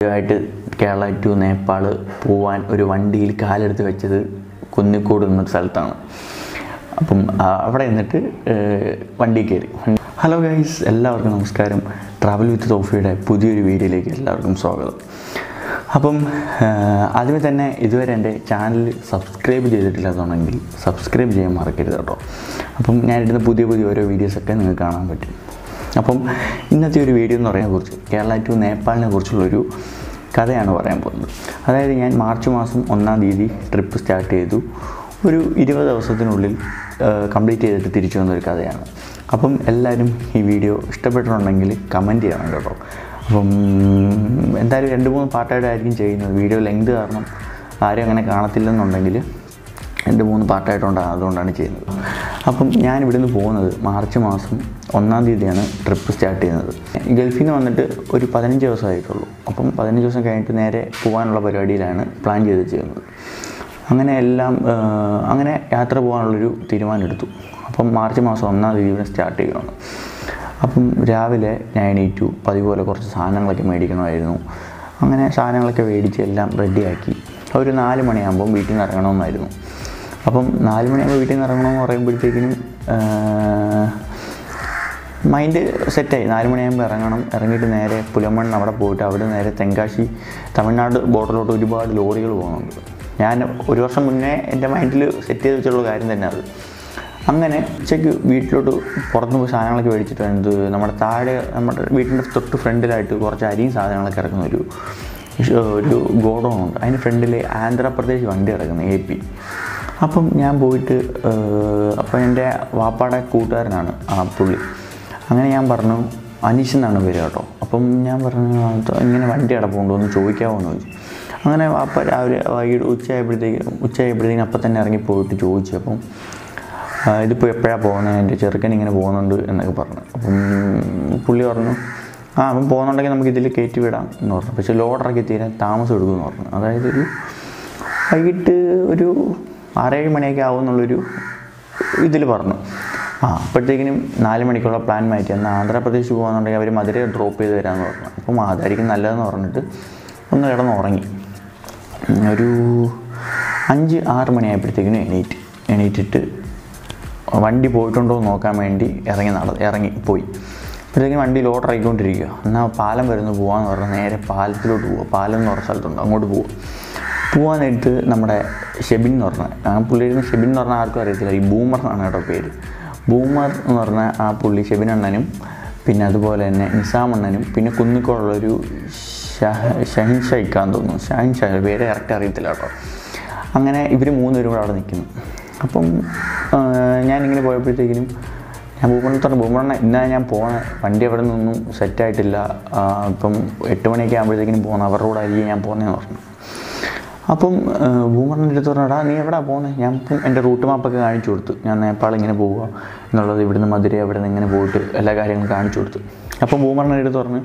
ആയിട്ട് കേരള ടു നേപ്പാൾ പോവാൻ ഒരു വണ്ടിയിൽ കാലെടുത്ത് വെച്ചത് കുന്നിക്കോട് എന്നൊരു സ്ഥലത്താണ് അപ്പം ആ, അവിടെ നിന്നിട്ട് വണ്ടി കയറി ഹലോ ഗൈസ് എല്ലാവർക്കും നമസ്കാരം ട്രാവൽ വിത്ത് തോഫിയുടെ പുതിയൊരു വീഡിയോയിലേക്ക് എല്ലാവർക്കും സ്വാഗതം അപ്പം ആ, ആദ്യമേ തന്നെ ഇതുവരെ എൻ്റെ ചാനൽ സബ്സ്ക്രൈബ് ചെയ്തിട്ടില്ലാത്തതുണ്ടെങ്കിൽ സബ്സ്ക്രൈബ് ചെയ്യാൻ മറക്കരുത് കേട്ടോ അപ്പം ഞാനിടുന്ന പുതിയ പുതിയ ഓരോ വീഡിയോസൊക്കെ നിങ്ങൾക്ക് കാണാൻ പറ്റും അപ്പം ഇന്നത്തെ ഒരു വീഡിയോ എന്ന് പറയുന്നത് കുറിച്ച് കേരള ടു നേപ്പാളിനെ കുറിച്ചുള്ളൊരു കഥയാണ് പറയാൻ പോകുന്നത് അതായത് ഞാൻ മാർച്ച് മാസം ഒന്നാം തീയതി ട്രിപ്പ് സ്റ്റാർട്ട് ചെയ്തു ഒരു ഇരുപത് ദിവസത്തിനുള്ളിൽ കംപ്ലീറ്റ് ചെയ്തിട്ട് തിരിച്ചു വന്നൊരു കഥയാണ് അപ്പം എല്ലാവരും ഈ വീഡിയോ ഇഷ്ടപ്പെട്ടിട്ടുണ്ടെങ്കിൽ കമൻറ്റ് ചെയ്യണം കേട്ടോ അപ്പം എന്തായാലും രണ്ട് മൂന്ന് പാർട്ടായിട്ടായിരിക്കും ചെയ്യുന്നത് വീഡിയോ ലെങ്ത് കാരണം ആരും അങ്ങനെ കാണത്തില്ലെന്നുണ്ടെങ്കിൽ രണ്ട് മൂന്ന് പാർട്ടായിട്ടുണ്ടാകും അതുകൊണ്ടാണ് ചെയ്യുന്നത് അപ്പം ഞാൻ ഇവിടുന്ന് പോകുന്നത് മാർച്ച് മാസം ഒന്നാം തീയതിയാണ് ട്രിപ്പ് സ്റ്റാർട്ട് ചെയ്യുന്നത് ഗൾഫിൽ നിന്ന് വന്നിട്ട് ഒരു പതിനഞ്ച് ദിവസമായിട്ടുള്ളൂ അപ്പം പതിനഞ്ച് ദിവസം കഴിഞ്ഞിട്ട് നേരെ പോകാനുള്ള പരിപാടിയിലാണ് പ്ലാൻ ചെയ്ത് ചെയ്യുന്നത് അങ്ങനെ എല്ലാം ആ, അങ്ങനെ യാത്ര പോകാനുള്ളൊരു തീരുമാനം എടുത്തു അപ്പം മാർച്ച് മാസം ഒന്നാം തീയതി ഇവിടെ സ്റ്റാർട്ട് ചെയ്യുകയാണ് അപ്പം രാവിലെ ഞാൻ എണീറ്റു പതിപോലെ കുറച്ച് സാധനങ്ങളൊക്കെ മേടിക്കണമായിരുന്നു അങ്ങനെ സാധനങ്ങളൊക്കെ മേടിച്ച് എല്ലാം റെഡിയാക്കി ഒരു നാല് മണിയാകുമ്പം വീട്ടിൽ നിന്ന് ഇറങ്ങണമെന്നായിരുന്നു അപ്പം നാല് മണിയാകുമ്പോൾ വീട്ടിൽ നിന്ന് ഇറങ്ങണമെന്ന് പറയുമ്പോഴത്തേക്കിനും മൈൻഡ് സെറ്റായി നാല് മണിയാകുമ്പോൾ ഇറങ്ങണം ഇറങ്ങിയിട്ട് നേരെ പുലമണ്ണ് അവിടെ പോയിട്ട് അവിടെ നേരെ തെങ്കാശി തമിഴ്നാട് ബോർഡറിലോട്ട് ഒരുപാട് ലോറികൾ പോകുന്നുണ്ട് ഞാൻ ഒരു വർഷം മുന്നേ എൻ്റെ മൈൻഡിൽ സെറ്റ് ചെയ്ത് വെച്ചുള്ള കാര്യം തന്നെ അത് അങ്ങനെ ഉച്ചയ്ക്ക് വീട്ടിലോട്ട് പുറത്ത് പോയി സാധനങ്ങളൊക്കെ മേടിച്ചിട്ട് എന്ത് നമ്മുടെ താഴെ നമ്മുടെ വീട്ടിൻ്റെ തൊട്ട് ഫ്രണ്ടിലായിട്ട് കുറച്ച് അരിയും സാധനങ്ങളൊക്കെ ഇറക്കുന്ന ഒരു ഒരു ഗോഡൗൺ ഉണ്ട് അതിൻ്റെ ഫ്രണ്ടിൽ ആന്ധ്രാപ്രദേശ് വണ്ടി ഇറക്കുന്നത് എ പി അപ്പം ഞാൻ പോയിട്ട് അപ്പം എൻ്റെ വാപ്പാടെ കൂട്ടുകാരനാണ് ആ പുള്ളി അങ്ങനെ ഞാൻ പറഞ്ഞു അനീഷ് എന്നാണ് പേര് കേട്ടോ അപ്പം ഞാൻ പറഞ്ഞു "അത് ഇങ്ങനെ വണ്ടി അടപ്പുണ്ടോ ഒന്ന് ചോദിക്കാമോ എന്ന് ചോദിച്ചു അങ്ങനെ വാപ്പ രാവിലെ വൈകിട്ട് ഉച്ചയായപ്പോഴത്തേക്കും ഉച്ചയായപ്പോഴത്തേക്കും അപ്പം തന്നെ ഇറങ്ങി പോയിട്ട് ചോദിച്ചു അപ്പം ആ, ഇതിപ്പോൾ എപ്പോഴാണ് പോകുന്നത് എൻ്റെ ചെറുക്കൻ ഇങ്ങനെ പോകുന്നുണ്ട് എന്നൊക്കെ പറഞ്ഞു അപ്പം പുള്ളി പറഞ്ഞു ആ അപ്പം പോകുന്നുണ്ടെങ്കിൽ നമുക്ക് ഇതിൽ കയറ്റി വിടാം എന്ന് പറഞ്ഞു പക്ഷേ ലോഡറൊക്കെ തീരാൻ താമസം എടുക്കുമെന്ന് പറഞ്ഞു അതായത് ഒരു വൈകിട്ട് ഒരു ആറേഴ് മണിയൊക്കെ ആവും എന്നുള്ളൊരു ഇതിൽ പറഞ്ഞു ആ അപ്പോഴത്തേക്കിനും നാല് മണിക്കുള്ള പ്ലാൻ മാറ്റി എന്നാൽ ആന്ധ്രാപ്രദേശ് പോകുന്നുണ്ടെങ്കിൽ അവർ മധുര ഡ്രോപ്പ് ചെയ്ത് തരാമെന്ന് പറഞ്ഞു അപ്പം അതായിരിക്കും നല്ലതെന്ന് പറഞ്ഞിട്ട് ഒന്ന് കിടന്ന് ഉറങ്ങി ഉം, ഒരു അഞ്ച് ആറ് മണിയായപ്പോഴത്തേക്കിനും എണീറ്റ് എണീറ്റിട്ട് വണ്ടി പോയിട്ടുണ്ടോ എന്ന് നോക്കാൻ വേണ്ടി ഇറങ്ങി നട ഇറങ്ങി പോയി അപ്പോഴത്തേക്കും വണ്ടി ലോഡ് ഇറങ്ങിക്കൊണ്ടിരിക്കുക എന്നാൽ പാലം വരുന്നു പോകാമെന്ന് പറഞ്ഞാൽ നേരെ പാലത്തിലോട്ട് പോവുക പാലം എന്ന് പറഞ്ഞ സ്ഥലത്തുണ്ട് അങ്ങോട്ട് പോവുക പോകാനായിട്ട് നമ്മുടെ ഷെബിൻ എന്ന് പറഞ്ഞ ആ പുള്ളിയുടെ ഷെബിൻ എന്ന് പറഞ്ഞാൽ ആർക്കും അറിയത്തില്ല ഈ ബൂമർ എന്നാണ് കേട്ടോ പേര് ബൂമർ എന്ന് പറഞ്ഞ ആ പുള്ളി ഷെബിൻ അണ്ണനും പിന്നെ അതുപോലെ തന്നെ നിസാം അണ്ണനും പിന്നെ കുന്നിക്കോടുള്ളൊരു ഷഹ ഷഹിൻ ഷൈക്കാന്ന് തോന്നുന്നു ഷഹിൻ ഷാ പേര് കറക്റ്റ് അറിയത്തില്ല കേട്ടോ അങ്ങനെ ഇവർ മൂന്നുപേരും കൂടെ അവിടെ നിൽക്കുന്നു അപ്പം ആ, ഞാനിങ്ങനെ പോയപ്പോഴത്തേക്കിനും ഞാൻ ഭൂമണ്ണത്തോടെ ഭൂമണ്ണ ഇന്നാണ് ഞാൻ പോണ വണ്ടി അവിടെ നിന്നൊന്നും സെറ്റായിട്ടില്ല ആ, ഇപ്പം എട്ട് മണിയൊക്കെ ആകുമ്പോഴത്തേക്കിനും പോകണം അവരുടെ കൂടെ ആയിരിക്കും ഞാൻ പോകുന്നതെന്ന് പറഞ്ഞു അപ്പം ഭൂമണ്ണൻ്റെ അടുത്ത് പറഞ്ഞാ നീ എവിടെയാ പോകുന്നത് ഞാൻ ഇപ്പം എൻ്റെ റൂട്ട് മാപ്പൊക്കെ കാണിച്ചു കൊടുത്തു ഞാൻ നേപ്പാൾ ഇങ്ങനെ പോവുക എന്നുള്ളത് ഇവിടുന്ന് മധുര അവിടെ നിന്ന് ഇങ്ങനെ പോയിട്ട് എല്ലാ കാര്യങ്ങളും കാണിച്ചു കൊടുത്തു അപ്പം ഭൂമണ്ണൻ്റെ അടുത്ത് പറഞ്ഞു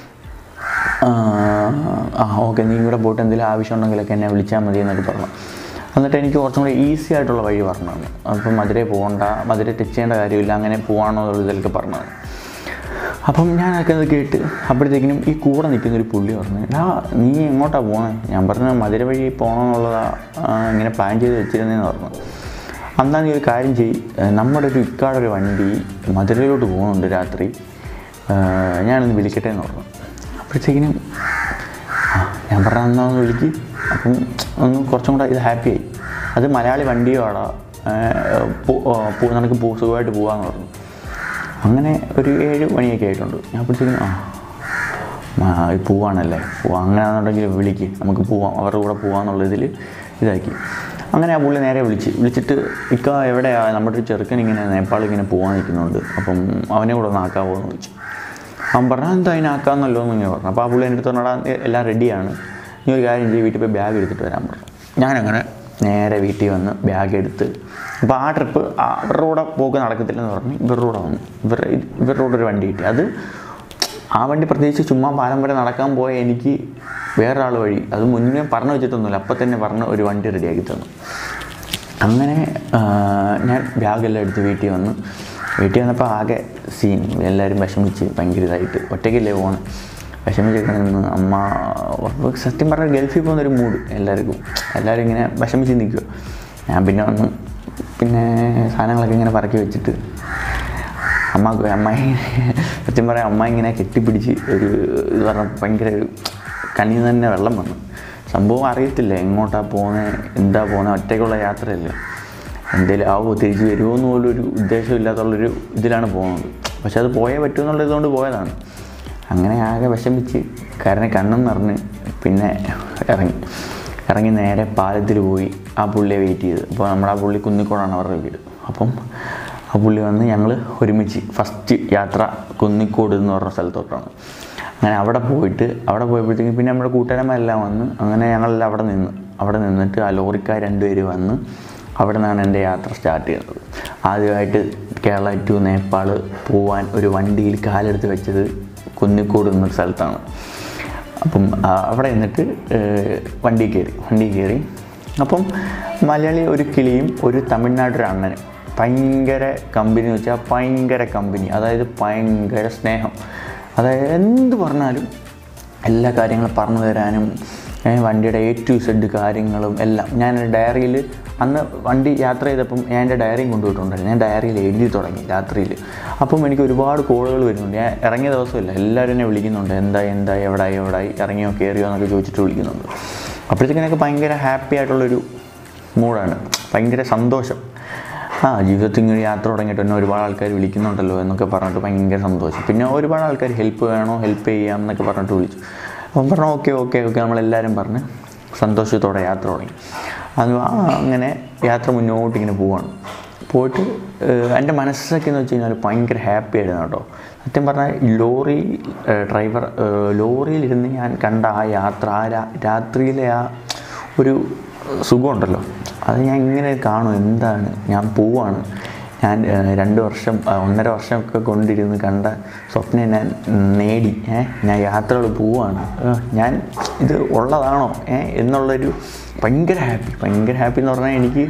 ആ, ആ ഓക്കെ നീ ഇവിടെ പോയിട്ട് എന്തെങ്കിലും ആവശ്യമുണ്ടെങ്കിലൊക്കെ എന്നെ വിളിച്ചാൽ മതി എന്നൊക്കെ പറഞ്ഞു എന്നിട്ട് എനിക്ക് കുറച്ചും കൂടി ഈസി ആയിട്ടുള്ള വഴി പറഞ്ഞു തന്നു അപ്പം മധുര പോകണ്ട മധുര ടച്ച് ചെയ്യേണ്ട കാര്യമില്ല അങ്ങനെ പോകാണോ എന്നുള്ള ഇതിലൊക്കെ പറഞ്ഞു തന്നു അപ്പം ഞാൻ അതൊക്കെ അത് കേട്ട് അപ്പോഴത്തേക്കിനും ഈ കൂടെ നിൽക്കുന്ന ഒരു പുള്ളി പറഞ്ഞു ആ നീ എങ്ങോട്ടാണ് പോകുന്നത് ഞാൻ പറഞ്ഞു മധുര വഴി പോകണമെന്നുള്ളതാ ആ, ഇങ്ങനെ പ്ലാൻ ചെയ്ത് വെച്ചിരുന്നതെന്ന് പറഞ്ഞു അന്നാ നീ ഒരു കാര്യം ചെയ്യ് നമ്മുടെ ഒരു ഇക്കാടെ ഒരു വണ്ടി മധുരയിലോട്ട് പോകുന്നുണ്ട് രാത്രി ആ, ഞാനൊന്ന് വിളിക്കട്ടെ എന്ന് പറഞ്ഞു അപ്പോഴത്തേക്കിനും ആ ഞാൻ പറഞ്ഞ എന്നാ ഒന്ന് വിളിക്ക് അപ്പം ഒന്ന് കുറച്ചും കൂടെ ഇത് ഹാപ്പിയായി അത് മലയാളി വണ്ടിയോ ആടാ നിനക്ക് പോ സുഖമായിട്ട് പോകാമെന്ന് പറഞ്ഞു അങ്ങനെ ഒരു ഏഴ് മണിയൊക്കെ ആയിട്ടുണ്ട് ഞാൻ അപ്പോഴത്തേക്കും ആ ആ, ഇത് പോവാണല്ലേ പോവാം അങ്ങനെയാണെന്നുണ്ടെങ്കിൽ വിളിക്ക് നമുക്ക് പോവാം അവരുടെ കൂടെ പോവാന്നുള്ള ഇതിൽ ഇതാക്കി അങ്ങനെ ആ പുള്ളി നേരെ വിളിച്ച് വിളിച്ചിട്ട് ഇക്ക എവിടെയാ നമ്മുടെ ഒരു ചെറുക്കൻ ഇങ്ങനെ നേപ്പാൾ ഇങ്ങനെ പോകാൻ നിൽക്കുന്നുണ്ട് അപ്പം അവനെ കൂടെ ഒന്ന് ആക്കാവോ എന്ന് ചോദിച്ചു അവൻ പറഞ്ഞാൽ എന്താ അതിനാക്കാന്നല്ലോ എന്ന് ഇങ്ങനെ പറഞ്ഞു അപ്പോൾ ആ പുള്ളി എൻ്റെ അടുത്ത് പറഞ്ഞാൽ എല്ലാം റെഡിയാണ് നീ ഒരു കാര്യം ചെയ്ത് വീട്ടിൽ പോയി ബാഗ് എടുത്തിട്ട് വരാൻ പറഞ്ഞു ഞാനങ്ങനെ നേരെ വീട്ടിൽ വന്ന് ബാഗ് എടുത്ത് അപ്പോൾ ആ ട്രിപ്പ് അവരുടെ കൂടെ പോക്ക് നടക്കത്തില്ലെന്ന് പറഞ്ഞ് ഇവരുടെ കൂടെ വന്നു ഇവരുടെ ഇവരുടെ കൂടെ ഒരു വണ്ടി കിട്ടി അത് ആ വണ്ടി പ്രത്യേകിച്ച് ചുമ്മാ പാലം വരെ നടക്കാൻ പോയ എനിക്ക് വേറൊരാൾ വഴി അത് മുന്നേ പറഞ്ഞു വെച്ചിട്ടൊന്നുമില്ല അപ്പം തന്നെ പറഞ്ഞ് ഒരു വണ്ടി റെഡിയാക്കി തന്നു അങ്ങനെ ആ, ഞാൻ ബാഗെല്ലാം എടുത്ത് വീട്ടിൽ വന്ന് വീട്ടിൽ വന്നപ്പോൾ ആകെ സീൻ എല്ലാവരും വിഷമിച്ച് ഭയങ്കര ഇതായിട്ട് ഒറ്റയ്ക്കല്ലേ പോകണം വിഷമിച്ചൊക്കെ നിന്ന് അമ്മ ഉറപ്പ് സത്യം പറഞ്ഞാൽ ഗൾഫിൽ പോകുന്നൊരു മൂഡ് എല്ലാവർക്കും എല്ലാവരും ഇങ്ങനെ വിഷമിച്ച് നിൽക്കുക ഞാൻ പിന്നെ വന്ന് പിന്നെ സാധനങ്ങളൊക്കെ ഇങ്ങനെ പറക്കി വെച്ചിട്ട് അമ്മ അമ്മ സത്യം പറയാം അമ്മ ഇങ്ങനെ കെട്ടിപ്പിടിച്ച് ഒരു ഇത് പറഞ്ഞ ഭയങ്കര ഒരു കണ്ണിൽ നിന്ന് തന്നെ വെള്ളം വന്നു സംഭവം അറിയത്തില്ല എങ്ങോട്ടാണ് പോകുന്നത് എന്താ പോകുന്നത് ഒറ്റയ്ക്കുള്ള യാത്രയല്ല എന്തേലും ആവോ തിരിച്ച് വരുമോ എന്ന് പോലും ഒരു ഉദ്ദേശമില്ലാത്തുള്ളൊരു ഇതിലാണ് പോകുന്നത് പക്ഷെ അത് പോയേ പറ്റുമെന്നുള്ള ഇതുകൊണ്ട് പോയതാണ് അങ്ങനെ ആകെ വിഷമിച്ച് കാരണം കണ്ണും നിറഞ്ഞ് പിന്നെ ഇറങ്ങി ഇറങ്ങി നേരെ പാലത്തിൽ പോയി ആ പുള്ളിയെ വെയിറ്റ് ചെയ്ത് അപ്പോൾ നമ്മുടെ ആ പുള്ളി കുന്നിക്കോടാണ് അവരുടെ വീട് അപ്പം ആ പുള്ളി വന്ന് ഞങ്ങൾ ഒരുമിച്ച് ഫസ്റ്റ് യാത്ര കുന്നിക്കോട് എന്ന് പറഞ്ഞ സ്ഥലത്തോട്ടാണ് അങ്ങനെ അവിടെ പോയിട്ട് അവിടെ പോയപ്പോഴത്തേക്കും പിന്നെ നമ്മുടെ കൂട്ടുകാരന്മാരെല്ലാം വന്ന് അങ്ങനെ ഞങ്ങളെല്ലാം അവിടെ നിന്ന് അവിടെ നിന്നിട്ട് ആ ലോറിക്കാർ രണ്ടുപേര് വന്ന് അവിടെ നിന്നാണ് എൻ്റെ യാത്ര സ്റ്റാർട്ട് ചെയ്യുന്നത് ആദ്യമായിട്ട് കേരള ടു നേപ്പാൾ പോവാൻ ഒരു വണ്ടിയിൽ കാലെടുത്ത് വെച്ചത് കുന്നിക്കോട് എന്നൊരു സ്ഥലത്താണ് അപ്പം ആ, അവിടെ നിന്നിട്ട് ഏഹ്, വണ്ടി കയറി വണ്ടി കയറി അപ്പം മലയാളി ഒരു കിളിയും ഒരു തമിഴ്നാട് ഒരു അണ്ണനും ഭയങ്കര കമ്പനി എന്ന് വെച്ചാൽ ഭയങ്കര കമ്പനി അതായത് ഭയങ്കര സ്നേഹം അതായത് എന്ത് പറഞ്ഞാലും എല്ലാ കാര്യങ്ങളും പറഞ്ഞു തരാനും ഏ, വണ്ടിയുടെ എ ടു സെഡ് കാര്യങ്ങളും എല്ലാം ഞാൻ ഡയറിയിൽ അന്ന് വണ്ടി യാത്ര ചെയ്തപ്പം ഞാൻ എൻ്റെ ഡയറിയും കൊണ്ടുപോയിട്ടുണ്ടായിരുന്നു ഞാൻ ഡയറിയിൽ എഴുതി തുടങ്ങി രാത്രിയിൽ അപ്പം എനിക്ക് ഒരുപാട് കോളുകൾ വരുന്നുണ്ട് ഞാൻ ഇറങ്ങിയ ദിവസമില്ല എല്ലാവരും എന്നെ വിളിക്കുന്നുണ്ട് എന്തായി എന്തായി എവിടായി എവിടായി ഇറങ്ങിയോ കയറിയോ എന്നൊക്കെ ചോദിച്ചിട്ട് വിളിക്കുന്നുണ്ട് അപ്പോഴത്തേക്കിനൊക്കെ ഭയങ്കര ഹാപ്പി ആയിട്ടുള്ളൊരു മൂഡാണ് ഭയങ്കര സന്തോഷം ആ ജീവിതത്തിൽ ഇങ്ങനെ യാത്ര തുടങ്ങിയിട്ട് തന്നെ ഒരുപാട് ആൾക്കാർ വിളിക്കുന്നുണ്ടല്ലോ എന്നൊക്കെ പറഞ്ഞിട്ട് ഭയങ്കര സന്തോഷം പിന്നെ ഒരുപാട് ആൾക്കാർ ഹെൽപ്പ് വേണോ ഹെൽപ്പ് ചെയ്യാം എന്നൊക്കെ പറഞ്ഞിട്ട് വിളിച്ചു അപ്പം പറഞ്ഞു ഓക്കെ ഓക്കെ ഓക്കെ നമ്മളെല്ലാവരും പറഞ്ഞ് സന്തോഷത്തോടെ യാത്ര തുടങ്ങി അത് ആ അങ്ങനെ യാത്ര മുന്നോട്ട് ഇങ്ങനെ പോവാണ് പോയിട്ട് ഏഹ്, എൻ്റെ മനസ്സൊക്കെ എന്ന് വെച്ച് കഴിഞ്ഞാൽ ഭയങ്കര ഹാപ്പി ആയിരുന്നു കേട്ടോ സത്യം പറഞ്ഞാൽ ലോറി ഏഹ്, ഡ്രൈവർ ഏഹ്, ലോറിയിലിരുന്ന് ഞാൻ കണ്ട ആ യാത്ര ആ രാ- രാത്രിയിലെ ആ ഒരു സുഖമുണ്ടല്ലോ അത് ഞാൻ ഇങ്ങനെ കാണും എന്താണ് ഞാൻ പോവാണ് ഞാൻ ഏഹ്, രണ്ട് വർഷം ആ, ഒന്നര വർഷമൊക്കെ കൊണ്ടിരുന്ന് കണ്ട സ്വപ്നം ഞാൻ നേടി ഏ ഞാൻ യാത്രകൾ പോവാണ് ഏഹ്, ഞാൻ ഇത് ഉള്ളതാണോ ഏ എന്നുള്ളൊരു ഭയങ്കര ഹാപ്പി ഭയങ്കര ഹാപ്പി എന്ന് പറഞ്ഞാൽ എനിക്ക്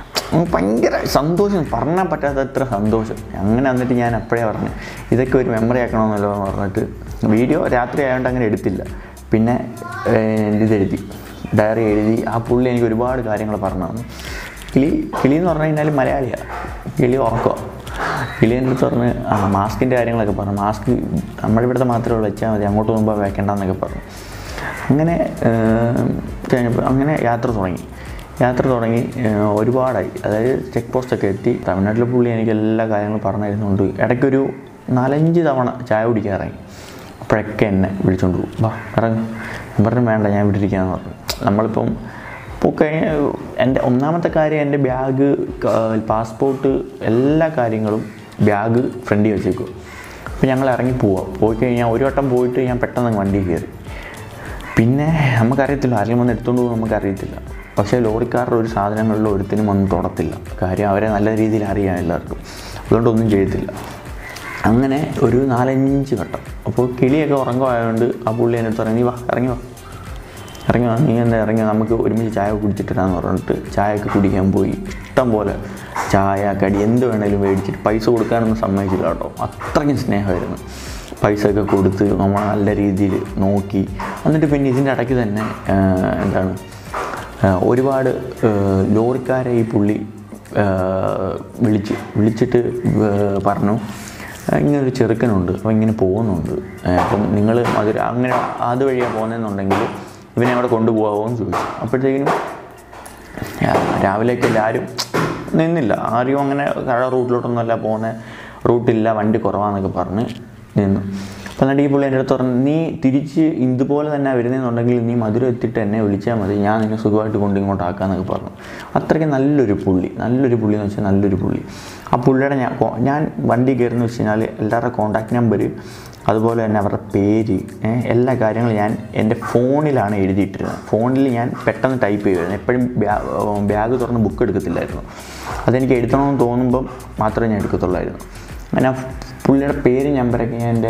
ഭയങ്കര സന്തോഷം പറഞ്ഞാൽ പറ്റാത്തത്ര സന്തോഷം അങ്ങനെ വന്നിട്ട് ഞാൻ അപ്പോഴേ പറഞ്ഞു ഇതൊക്കെ ഒരു മെമ്മറി ആക്കണമെന്നല്ലോ എന്ന് പറഞ്ഞിട്ട് വീഡിയോ രാത്രി ആയതുകൊണ്ട് അങ്ങനെ എടുത്തില്ല പിന്നെ ഏഹ്, ഇതെഴുതി ഡയറി എഴുതി ആ പുള്ളി എനിക്ക് ഒരുപാട് കാര്യങ്ങൾ പറഞ്ഞു തന്നു കിളി കിളി എന്ന് പറഞ്ഞു കഴിഞ്ഞാൽ മലയാളിയാണ് കിളി ഉറക്കുക കിളി എൻ്റെ അടുത്ത് പറഞ്ഞ് ആ മാസ്കിൻ്റെ കാര്യങ്ങളൊക്കെ പറഞ്ഞു മാസ്ക് നമ്മളിവിടുത്തെ മാത്രമേ വെച്ചാൽ മതി അങ്ങോട്ട് പോകുമ്പോൾ വെക്കേണ്ടെന്നൊക്കെ പറഞ്ഞു അങ്ങനെ ഏഹ്, കഴിഞ്ഞപ്പോൾ അങ്ങനെ യാത്ര തുടങ്ങി യാത്ര തുടങ്ങി ഏഹ്, ഒരുപാടായി അതായത് ചെക്ക് പോസ്റ്റൊക്കെ എത്തി തമിഴ്നാട്ടിലെ പുള്ളി എനിക്ക് എല്ലാ കാര്യങ്ങളും പറഞ്ഞു തരുന്നുണ്ട് ഇടയ്ക്കൊരു നാലഞ്ച് തവണ ചായ കുടിക്കാൻ ഇറങ്ങി അപ്പോഴൊക്കെ എന്നെ വിളിച്ചുകൊണ്ട് പോകും വാ ഇറങ്ങും ഞാൻ പറഞ്ഞു വേണ്ട ഞാൻ ഇവിടെ ഇരിക്കാമെന്ന് പറഞ്ഞു നമ്മളിപ്പം ഇപ്പോൾ കഴിഞ്ഞ എൻ്റെ ഒന്നാമത്തെ കാര്യം എൻ്റെ ബാഗ് പാസ്പോർട്ട് എല്ലാ കാര്യങ്ങളും ബാഗ് ഫ്രണ്ടിൽ വെച്ചേക്കും അപ്പോൾ ഞങ്ങൾ ഇറങ്ങി പോവാം പോയി കഴിഞ്ഞാൽ ഒരു വട്ടം പോയിട്ട് ഞാൻ പെട്ടെന്ന് അങ്ങ് വണ്ടി കയറി പിന്നെ നമുക്കറിയത്തില്ല ആരെങ്കിലും വന്ന് എടുത്തുകൊണ്ട് പോകും നമുക്കറിയത്തില്ല പക്ഷേ ലോറിക്കാരുടെ ഒരു സാധനങ്ങളിലും ഒരുത്തിനും വന്ന് തൊടത്തില്ല കാര്യം അവരെ നല്ല രീതിയിൽ അറിയാം എല്ലാവർക്കും അതുകൊണ്ട് ഒന്നും ചെയ്യത്തില്ല അങ്ങനെ ഒരു നാലഞ്ച് വട്ടം അപ്പോൾ കിളിയൊക്കെ ഉറങ്ങുമായതുകൊണ്ട് ആ പുള്ളി എൻ്റെ അടുത്ത് ഇറങ്ങി വാ ഇറങ്ങി വാ ഇറങ്ങി വാ നീ എന്താ ഇറങ്ങി വാ, നമുക്ക് ഒരുമിച്ച് ചായ കുടിച്ചിട്ടിരാന്ന് പറഞ്ഞിട്ട് ചായയൊക്കെ കുടിക്കാൻ പോയി ഇഷ്ടം പോലെ ചായ കടി എന്ത് വേണേലും മേടിച്ചിട്ട് പൈസ കൊടുക്കാനൊന്നും സമ്മതിച്ചില്ല കേട്ടോ അത്രയ്ക്കും സ്നേഹമായിരുന്നു പൈസ ഒക്കെ കൊടുത്ത് നമ്മൾ നല്ല രീതിയിൽ നോക്കി എന്നിട്ട് പിന്നെ ഇതിൻ്റെ ഇടയ്ക്ക് തന്നെ ആ, എന്താണ് ആ, ഒരുപാട് ആ, ലോറിക്കാരെ ഈ പുള്ളി ആ, വിളിച്ച് വിളിച്ചിട്ട് ആ, പറഞ്ഞു ആ, ഇങ്ങനൊരു ചെറുക്കനുണ്ട് അപ്പോൾ ഇങ്ങനെ പോകുന്നുണ്ട് ആ, അപ്പം നിങ്ങൾ മധുര അങ്ങനെ അതുവഴിയാണ് പോകുന്നതെന്നുണ്ടെങ്കിൽ ഇവനെ അവിടെ കൊണ്ടുപോകാമോ എന്ന് ചോദിച്ചു അപ്പോഴത്തേക്കിനും രാ- രാവിലേക്ക് എല്ലാവരും നിന്നില്ല ആരും അങ്ങനെ കഴ റൂട്ടിലോട്ടൊന്നുമല്ല പോകുന്ന റൂട്ടില്ല വണ്ടി കുറവാന്നൊക്കെ പറഞ്ഞ് നിന്നു അപ്പം എന്നിട്ട് ഈ പുള്ളി എൻ്റെ അടുത്ത് പറഞ്ഞു നീ തിരിച്ച് ഇതുപോലെ തന്നെ വരുന്നതെന്നുണ്ടെങ്കിൽ നീ മധുരം എത്തിയിട്ട് എന്നെ വിളിച്ചാൽ മതി ഞാൻ നിന്നെ സുഖമായിട്ട് കൊണ്ട് ഇങ്ങോട്ട് ആക്കാമെന്നൊക്കെ പറഞ്ഞു അത്രയ്ക്ക് നല്ലൊരു പുള്ളി നല്ലൊരു പുള്ളി എന്ന് വെച്ചാൽ നല്ലൊരു പുള്ളി ആ പുള്ളിയുടെ ഞാൻ കോ- ഞാൻ വണ്ടി കയറുന്ന വെച്ച് കഴിഞ്ഞാൽ എല്ലാവരുടെ കോൺടാക്ട് നമ്പർ അതുപോലെ തന്നെ അവരുടെ പേര് ഏ, എല്ലാ കാര്യങ്ങളും ഞാൻ എൻ്റെ ഫോണിലാണ് എഴുതിയിട്ടിരുന്നത് ഫോണിൽ ഞാൻ പെട്ടെന്ന് ടൈപ്പ് ചെയ്യുമായിരുന്നു എപ്പോഴും ബാഗ് തുറന്ന് ബുക്ക് എടുക്കത്തില്ലായിരുന്നു അതെനിക്ക് എഴുതണമെന്ന് തോന്നുമ്പം മാത്രമേ ഞാൻ എടുക്കത്തുള്ളായിരുന്നു അങ്ങനെ ആ പുള്ളിയുടെ പേര് നമ്പറൊക്കെ ഞാൻ എൻ്റെ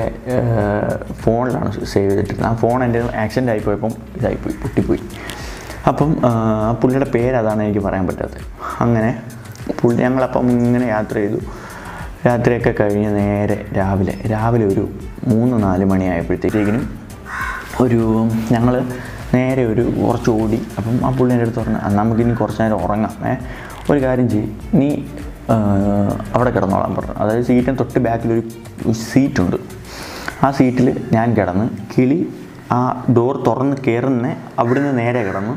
ഫോണിലാണ് സേവ് ചെയ്തിട്ടിരുന്നത് ആ ഫോൺ എൻ്റെ ആക്സിഡൻ്റ് ആയിപ്പോയപ്പം ഇതായിപ്പോയി പൊട്ടിപ്പോയി അപ്പം ആ, ആ പുള്ളിയുടെ പേര് അതാണ് എനിക്ക് പറയാൻ പറ്റാത്തത് അങ്ങനെ പുള്ളി ഞങ്ങളപ്പം ഇങ്ങനെ യാത്ര ചെയ്തു രാത്രിയൊക്കെ കഴിഞ്ഞ് നേരെ രാവിലെ രാവിലെ ഒരു മൂന്ന് നാല് മണിയായപ്പോഴത്തേക്കിനും ഒരു ഞങ്ങൾ നേരെ ഒരു കുറച്ച് ഓടി അപ്പം ആ പുള്ളി എൻ്റെ അടുത്ത് പറഞ്ഞു "ആ, നമുക്കിനി കുറച്ച് നേരം ഉറങ്ങാം ഏ ഒരു കാര്യം ചെയ്യും നീ ആ, അവിടെ കിടന്നോളാൻ പറഞ്ഞു അതായത് സീറ്റിന് തൊട്ട് ബാക്കിലൊരു സീറ്റുണ്ട് ആ സീറ്റിൽ ഞാൻ കിടന്ന് കിളി ആ ഡോർ തുറന്ന് കയറുന്ന അവിടുന്ന് നേരെ കിടന്നു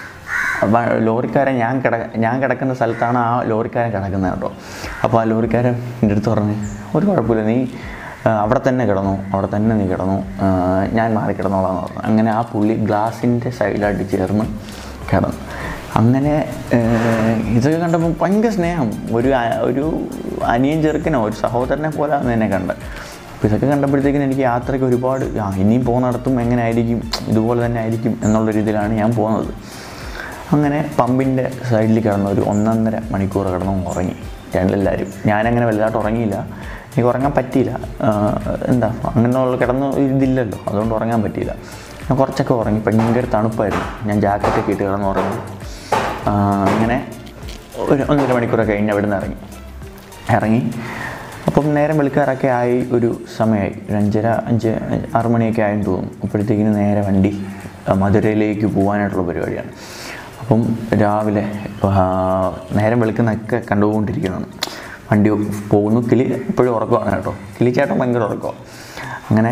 വ- ലോറിക്കാരൻ ഞാൻ കിട ഞാൻ കിടക്കുന്ന സ്ഥലത്താണ് ആ ലോറിക്കാരൻ കിടക്കുന്നത് കേട്ടോ അപ്പോൾ ആ ലോറിക്കാരൻ എൻ്റെ അടുത്ത് പറഞ്ഞ് ഒരു കുഴപ്പമില്ല നീ ആ, അവിടെ തന്നെ കിടന്നു അവിടെ തന്നെ നീ കിടന്നു ആ, ഞാൻ മാറി കിടന്നോളാം എന്ന് പറഞ്ഞു അങ്ങനെ ആ പുള്ളി ഗ്ലാസിൻ്റെ സൈഡിലായിട്ട് ചേർന്ന് കിടന്നു അങ്ങനെ ഏഹ്, ഇതൊക്കെ കണ്ടപ്പോൾ ഭയങ്കര സ്നേഹം ഒരു അ- ഒരു അനിയൻ ചെറുക്കനോ ഒരു സഹോദരനെ പോലെയാണ് എന്നെ കണ്ടത് അപ്പോൾ ഇതൊക്കെ കണ്ടപ്പോഴത്തേക്കിനും എനിക്ക് യാത്രയ്ക്ക് ഒരുപാട് ആ ഇനിയും പോകുന്നിടത്തും എങ്ങനെ ആയിരിക്കും ഇതുപോലെ തന്നെ ആയിരിക്കും എന്നുള്ള രീതിയിലാണ് ഞാൻ പോകുന്നത് അങ്ങനെ പമ്പിൻ്റെ സൈഡിൽ കിടന്ന് ഒരു ഒന്നൊന്നര മണിക്കൂർ കിടന്ന് ഉറങ്ങി ഞങ്ങളെല്ലാവരും ഞാനങ്ങനെ വലുതായിട്ട് ഉറങ്ങിയില്ല എനിക്ക് ഉറങ്ങാൻ പറ്റിയില്ല ആ, എന്താ അങ്ങനെയുള്ള കിടന്ന് ഇതില്ലല്ലോ അതുകൊണ്ട് ഉറങ്ങാൻ പറ്റിയില്ല ഞാൻ കുറച്ചൊക്കെ ഉറങ്ങി ഭയങ്കര തണുപ്പായിരുന്നു ഞാൻ ജാക്കറ്റൊക്കെ ഇട്ട് കിടന്ന് ഉറങ്ങി ആ, അങ്ങനെ ഒരു ഒന്നര മണിക്കൂറൊക്കെ കഴിഞ്ഞ് അവിടെ നിന്ന് ഇറങ്ങി ഇറങ്ങി അപ്പം നേരം വെളുക്കാറൊക്കെ ആയി ഒരു സമയമായി ഒരു അഞ്ചര അഞ്ച് ആറ് മണിയൊക്കെ ആയെന്ന് തോന്നും അപ്പോഴത്തേക്കിന് നേരെ വണ്ടി ആ, മധുരയിലേക്ക് പോകാനായിട്ടുള്ള പരിപാടിയാണ് അപ്പം രാവിലെ ആ, നേരം വെളുക്കുന്നൊക്കെ കണ്ടുകൊണ്ടിരിക്കുന്നതാണ് വണ്ടി പോകുന്നു കിളി ഇപ്പോഴും ഉറക്കമാണ് കേട്ടോ കിളിച്ചേട്ടൻ ഭയങ്കര ഉറക്കമാണ് അങ്ങനെ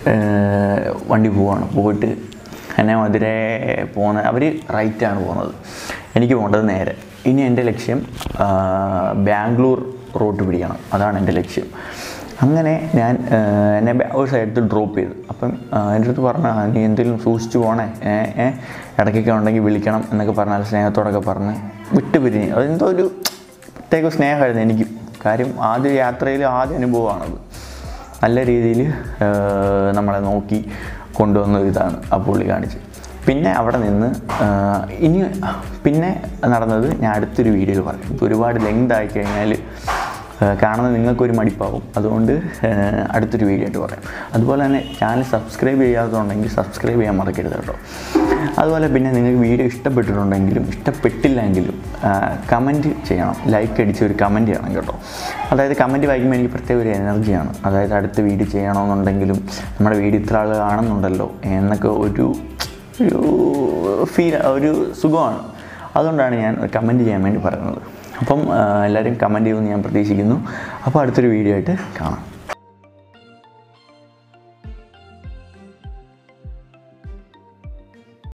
ഏർ, വണ്ടി പോവാണ് പോയിട്ട് എന്നെ മധുരെ പോകുന്ന അവർ റൈറ്റാണ് പോകുന്നത് എനിക്ക് പോകേണ്ടത് നേരെ ഇനി എൻ്റെ ലക്ഷ്യം ആ, ബാംഗ്ലൂർ റൂട്ട് പിടിക്കണം അതാണ് എൻ്റെ ലക്ഷ്യം അങ്ങനെ ഞാൻ ആ, എന്നെ ബാ- ഒരു സൈഡിൽ ഡ്രോപ്പ് ചെയ്തു അപ്പം ആ, എൻ്റെ അടുത്ത് പറഞ്ഞ നീ എന്തെങ്കിലും സൂക്ഷിച്ചു പോണേ ഏ ഏ ഇടയ്ക്കൊക്കെ ഉണ്ടെങ്കിൽ വിളിക്കണം എന്നൊക്കെ പറഞ്ഞാൽ സ്നേഹത്തോടൊക്കെ പറഞ്ഞ് വിട്ടു പിരിഞ്ഞ് അതെന്തോ ഒരു പ്രത്യേക സ്നേഹമായിരുന്നു എനിക്ക് കാര്യം ആദ്യ യാത്രയിൽ ആദ്യ അനുഭവമാണത് നല്ല രീതിയിൽ നമ്മളെ നോക്കി കൊണ്ടുവന്ന ഒരു ഇതാണ് ആ പുള്ളി കാണിച്ച് പിന്നെ അവിടെ നിന്ന് ആ, ഇനി പിന്നെ നടന്നത് ഞാൻ അടുത്തൊരു വീഡിയോയിൽ പറയും ഇപ്പോൾ ഒരുപാട് ലെങ്ത് ആയി കഴിഞ്ഞാൽ കാണുന്നത് നിങ്ങൾക്കൊരു മടിപ്പാവും അതുകൊണ്ട് ആ, അടുത്തൊരു വീഡിയോ ആയിട്ട് പറയാം അതുപോലെ തന്നെ ചാനൽ സബ്സ്ക്രൈബ് ചെയ്യാത്തതുണ്ടെങ്കിൽ സബ്സ്ക്രൈബ് ചെയ്യാൻ മറക്കരുത് കേട്ടോ അതുപോലെ പിന്നെ നിങ്ങൾക്ക് വീഡിയോ ഇഷ്ടപ്പെട്ടിട്ടുണ്ടെങ്കിലും ഇഷ്ടപ്പെട്ടില്ലെങ്കിലും കമൻറ്റ് ചെയ്യണം ലൈക്ക് അടിച്ച് ഒരു കമൻറ്റ് ചെയ്യണം കേട്ടോ അതായത് കമൻറ്റ് വായിക്കുമ്പോൾ എനിക്ക് പ്രത്യേക ഒരു എനർജിയാണ് അതായത് അടുത്ത വീഡിയോ ചെയ്യണമെന്നുണ്ടെങ്കിലും നമ്മുടെ വീഡിയോ ഇത്ര ആൾ കാണുന്നുണ്ടല്ലോ എന്നൊക്കെ ഒരു ഒരു ഫീൽ ഒരു സുഖമാണ് അതുകൊണ്ടാണ് ഞാൻ കമൻറ്റ് ചെയ്യാൻ വേണ്ടി പറയുന്നത് അപ്പം ആ, എല്ലാവരും കമൻറ്റ് ചെയ്യുമെന്ന് ഞാൻ പ്രതീക്ഷിക്കുന്നു അപ്പോൾ അടുത്തൊരു വീഡിയോ ആയിട്ട് കാണാം